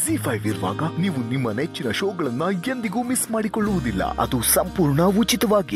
G five ಇರುವಾಗ ನೀವು ನಿಮ್ಮ ನೆಚ್ಚಿನ ಶೋಗಳನ್ನ ಎಂದಿಗೂ ಮಿಸ್ ಮಾಡಿಕೊಳ್ಳುವುದಿಲ್ಲ ಅದು ಸಂಪೂರ್ಣ ಉಚಿತವಾಗಿ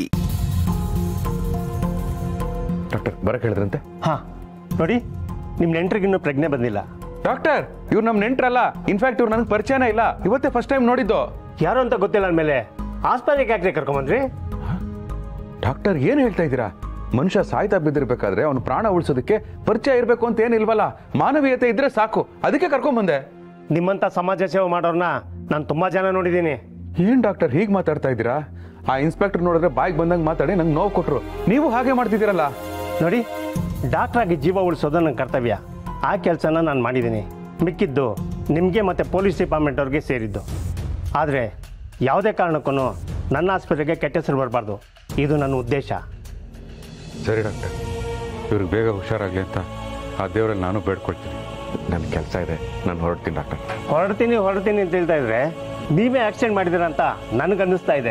ಡಾಕ್ಟರ್ ಬರಕ್ ಹೇಳಿದ್ರಂತೆ ಹಾ ನೋಡಿ ನಿಮ್ಮ ನೆಂಟ್ರಿಗಿನ್ನೂ ಪ್ರಜ್ಞೆ ಬಂದಿಲ್ಲ ಡಾಕ್ಟರ್ ಇವ್ರು ನಮ್ ನೆಂಟ್ರಲ್ಲ ಇನ್ಫ್ಯಾಕ್ಟ್ ಇವ್ರು ನನಗೆ ಪರಿಚಯನೇ ಇಲ್ಲ ಇವತ್ತೇ ಫಸ್ಟ್ ಟೈಮ್ ನೋಡಿದ್ದು ಯಾರು ಅಂತ ಗೊತ್ತಿಲ್ಲ ಅಂದಮೇಲೆ ಆಸ್ಪತ್ರೆಗೆ ಯಾಕೆ ಕರ್ಕೊಂಬಂದ್ರಿ ಡಾಕ್ಟರ್ ಏನ್ ಹೇಳ್ತಾ ಇದ್ದೀರಾ ಮನುಷ್ಯ ಸಾಯ್ತಾ ಬಿದ್ದಿರ್ಬೇಕಾದ್ರೆ ಅವನು ಪ್ರಾಣ ಉಳಿಸೋದಕ್ಕೆ ಪರಿಚಯ ಇರಬೇಕು ಅಂತ ಏನಿಲ್ವಲ್ಲ ಮಾನವೀಯತೆ ಇದ್ರೆ ಸಾಕು ಅದಕ್ಕೆ ಕರ್ಕೊಂಡ್ ಬಂದೆ ನಿಮ್ಮಂಥ ಸಮಾಜ ಸೇವೆ ಮಾಡೋರ್ನ ನಾನು ತುಂಬ ಜನ ನೋಡಿದ್ದೀನಿ ಏನ್ ಡಾಕ್ಟರ್ ಹೀಗೆ ಮಾತಾಡ್ತಾ ಇದ್ದೀರಾ ಆ ಇನ್ಸ್ಪೆಕ್ಟರ್ ನೋಡಿದ್ರೆ ಬಾಯಿಗೆ ಬಂದಂಗೆ ಮಾತಾಡಿ ನಂಗೆ ನೋವು ಕೊಟ್ರು ನೀವು ಹಾಗೆ ಮಾಡ್ತಿದ್ದೀರಲ್ಲ ನೋಡಿ ಡಾಕ್ಟ್ರಾಗಿ ಜೀವ ಉಳಿಸೋದು ನನ್ನ ಕರ್ತವ್ಯ ಆ ಕೆಲಸನ ನಾನು ಮಾಡಿದ್ದೀನಿ ಮಿಕ್ಕಿದ್ದು ನಿಮಗೆ ಮತ್ತು ಪೊಲೀಸ್ ಡಿಪಾರ್ಟ್ಮೆಂಟ್ ಅವ್ರಿಗೆ ಸೇರಿದ್ದು ಆದರೆ ಯಾವುದೇ ಕಾರಣಕ್ಕೂ ನನ್ನ ಆಸ್ಪತ್ರೆಗೆ ಕೆಟ್ಟ ಹೆಸರು ಬರಬಾರ್ದು ಇದು ನನ್ನ ಉದ್ದೇಶ ಸರಿ ಡಾಕ್ಟರ್ ಇವ್ರಿಗೆ ಬೇಗ ಹುಷಾರಾಗ್ಲಿ ಅಂತ ಆ ದೇವರಲ್ಲಿ ನಾನು ಬೇಡ್ಕೊಳ್ತೀನಿ ನನ್ನ ಕೆಲಸ ಇದೆ ನಾನು ಹೊರಡ್ತೀನಿ ಡಾಕ್ಟರ್ ಹೊರಡ್ತೀನಿ ಹೊರಡ್ತೀನಿ ಅಂತ ಹೇಳ್ತಾ ಇದ್ರೆ ನೀವೇ ಆಕ್ಸಿಡೆಂಟ್ ಮಾಡಿದ್ದೀರ ಅಂತ ನನಗನ್ನಿಸ್ತಾ ಇದೆ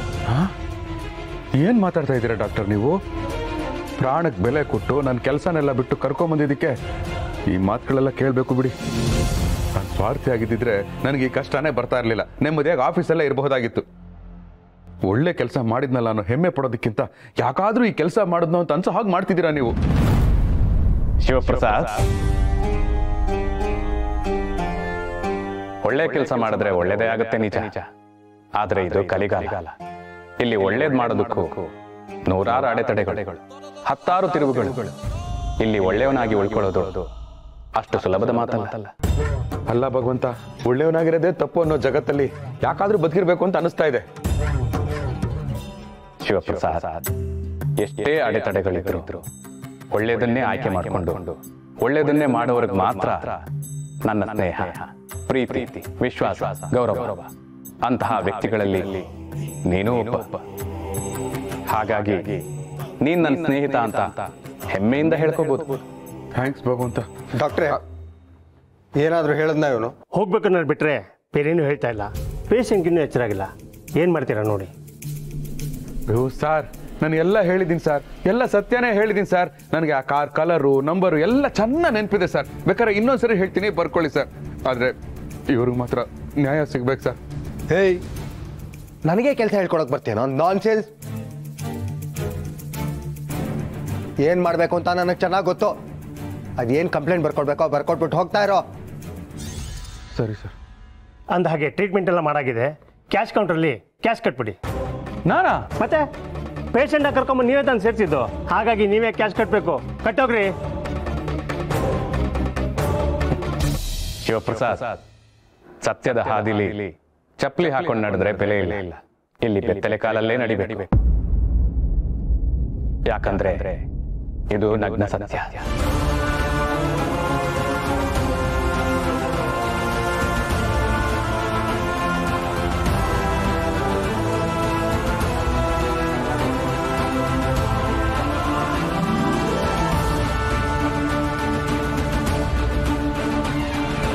ಏನ್ ಮಾತಾಡ್ತಾ ಇದ್ದೀರಾ ಡಾಕ್ಟರ್ ನೀವು ಪ್ರಾಣಕ್ಕೆ ಬೆಲೆ ಕೊಟ್ಟು ನನ್ನ ಕೆಲಸನೆಲ್ಲ ಬಿಟ್ಟು ಕರ್ಕೊಂಬಂದಿದ್ದಕ್ಕೆ ಈ ಮಾತುಗಳೆಲ್ಲ ಕೇಳಬೇಕು ಬಿಡಿ ನಾನು ಸ್ವಾರ್ಥಿ ಆಗಿದ್ದಿದ್ರೆ ನನಗೆ ಈ ಕಷ್ಟನೇ ಬರ್ತಾ ಇರಲಿಲ್ಲ ನೆಮ್ಮದಿಯಾಗಿ ಆಫೀಸಲ್ಲೇ ಇರಬಹುದಾಗಿತ್ತು ಒಳ್ಳೆ ಕೆಲಸ ಮಾಡಿದ್ನಲ್ಲ ನಾನು ಹೆಮ್ಮೆ ಪಡೋದಕ್ಕಿಂತ ಯಾಕಾದ್ರೂ ಈ ಕೆಲಸ ಮಾಡಿದ್ನೋ ಅಂತ ಅನ್ಸೋ ಹಾಗೆ ಮಾಡ್ತಿದ್ದೀರಾ ನೀವು ಶಿವಪ್ರಸಾದ್ ಒಳ್ಳೆ ಕೆಲಸ ಮಾಡಿದ್ರೆ ಒಳ್ಳೇದೇ ಆಗುತ್ತೆ ನಿಜ ಆದ್ರೆ ಇದು ಕಲಿಗಾಲ ಇಲ್ಲಿ ಒಳ್ಳೇದ್ ಮಾಡೋದಕ್ಕೂ ನೂರಾರು ಅಡೆತಡೆಗಳು ಹತ್ತಾರು ತಿರುವುಗಳು ಇಲ್ಲಿ ಒಳ್ಳೆಯವನಾಗಿ ಉಳ್ಕೊಳ್ಳೋದು ಅಷ್ಟು ಸುಲಭದ ಮಾತಲ್ಲ ಅಲ್ಲ ಭಗವಂತ ಒಳ್ಳೆಯವನಾಗಿರೋದೇ ತಪ್ಪು ಅನ್ನೋ ಜಗತ್ತಲ್ಲಿ ಯಾಕಾದ್ರೂ ಬದುಕಿರ್ಬೇಕು ಅಂತ ಅನಿಸ್ತಾ ಇದೆ ಶಿವಪ್ರಸಾದ್ ಎಷ್ಟೇ ಅಡೆತಡೆಗಳಿದ್ರು ಒಳ್ಳೆಯದನ್ನೇ ಆಯ್ಕೆ ಮಾಡಿಕೊಂಡು ಒಳ್ಳೆಯದನ್ನೇ ಮಾಡುವವರಿಗೆ ಮಾತ್ರ ನನ್ನ ಸ್ನೇಹ ಪ್ರೀತಿ ವಿಶ್ವಾಸ ಗೌರವ ಅಂತಹ ವ್ಯಕ್ತಿಗಳಲ್ಲಿ ನೀನೂ ಒಬ್ಬ ಹಾಗಾಗಿ ನೀನ್ ನನ್ನ ಸ್ನೇಹಿತ ಅಂತ ಹೆಮ್ಮೆಯಿಂದ ಹೇಳ್ಕೋಬಹುದು ಥ್ಯಾಂಕ್ಸ್ ಭಗವಂತ ಡಾಕ್ಟ್ರೇ ಏನಾದರೂ ಹೇಳದ್ನ ಇವನು ಹೋಗ್ಬೇಕು ಅನ್ನೋದು ಬಿಟ್ಟರೆ ಬೇರೇನೂ ಹೇಳ್ತಾ ಇಲ್ಲ ಪೇಷಂಟ್ ಇನ್ನೂ ಎಚ್ಚರಾಗಿಲ್ಲ ಏನು ಮಾಡ್ತೀರಾ ನೋಡಿ ಅಯ್ಯೋ ಸರ್ ನಾನು ಎಲ್ಲ ಹೇಳಿದ್ದೀನಿ ಸರ್ ಎಲ್ಲ ಸತ್ಯನೇ ಹೇಳಿದ್ದೀನಿ ಸರ್ ನನಗೆ ಆ ಕಾರ್ ಕಲರು ನಂಬರು ಎಲ್ಲ ಚೆನ್ನಾಗಿ ನೆನಪಿದೆ ಸರ್ ಬೇಕಾದ್ರೆ ಇನ್ನೊಂದ್ಸರಿ ಹೇಳ್ತೀನಿ ಬರ್ಕೊಳ್ಳಿ ಸರ್ ಆದರೆ ಇವ್ರಿಗೆ ಮಾತ್ರ ನ್ಯಾಯ ಸಿಗ್ಬೇಕು ಸರ್ ಹೇಯ್ ನನಗೆ ಕೆಲಸ ಹೇಳ್ಕೊಳಕ್ ಬರ್ತೀನೋ ನಾನ್ ಸೆನ್ಸ್ ಏನು ಮಾಡಬೇಕು ಅಂತ ನನಗೆ ಚೆನ್ನಾಗಿ ಗೊತ್ತು ಅದೇನು ಕಂಪ್ಲೇಂಟ್ ಬರ್ಕೊಡ್ಬೇಕೋ ಬರ್ಕೊಟ್ಬಿಟ್ಟು ಹೋಗ್ತಾ ಇರೋ ಸರಿ ಸರ್ ಅಂದ ಹಾಗೆ ಟ್ರೀಟ್ಮೆಂಟ್ ಎಲ್ಲ ಮಾಡಾಗಿದೆ ಕ್ಯಾಶ್ ಕೌಂಟ್ರಲ್ಲಿ ಕ್ಯಾಶ್ ಕಟ್ಬಿಡಿ ನಾನಾ ಮತ್ತೆ ಪೇಷಂಟಾಗಿ ಕರ್ಕೊಂಬಂದು ನೀವೇ ತಂದು ಸೇರಿಸಿದ್ದು ಹಾಗಾಗಿ ನೀವೇ ಕ್ಯಾಶ್ ಕಟ್ಟಬೇಕು ಕಟ್ಟೋಗ್ರಿ ಶಿವಪ್ರಸಾದ್ ಸತ್ಯದ ಹಾದಿಲಿ ಚಪ್ಪಲಿ ಹಾಕೊಂಡು ನಡೆದ್ರೆ ಬೆಲೆ ಇಲ್ಲ ಇಲ್ಲಿ ಬೆತ್ತಲೆ ಕಾಲಲ್ಲೇ ನಡಿಬೇಕು ಯಾಕಂದ್ರೆ ಇದು ನಗ್ನ ಸತ್ಯ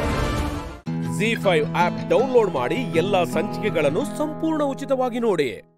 ಜಿ ಫೈವ್ ಆಪ್ ಡೌನ್ಲೋಡ್ ಮಾಡಿ ಎಲ್ಲಾ ಸಂಚಿಕೆಗಳನ್ನು ಸಂಪೂರ್ಣ ಉಚಿತವಾಗಿ ನೋಡಿ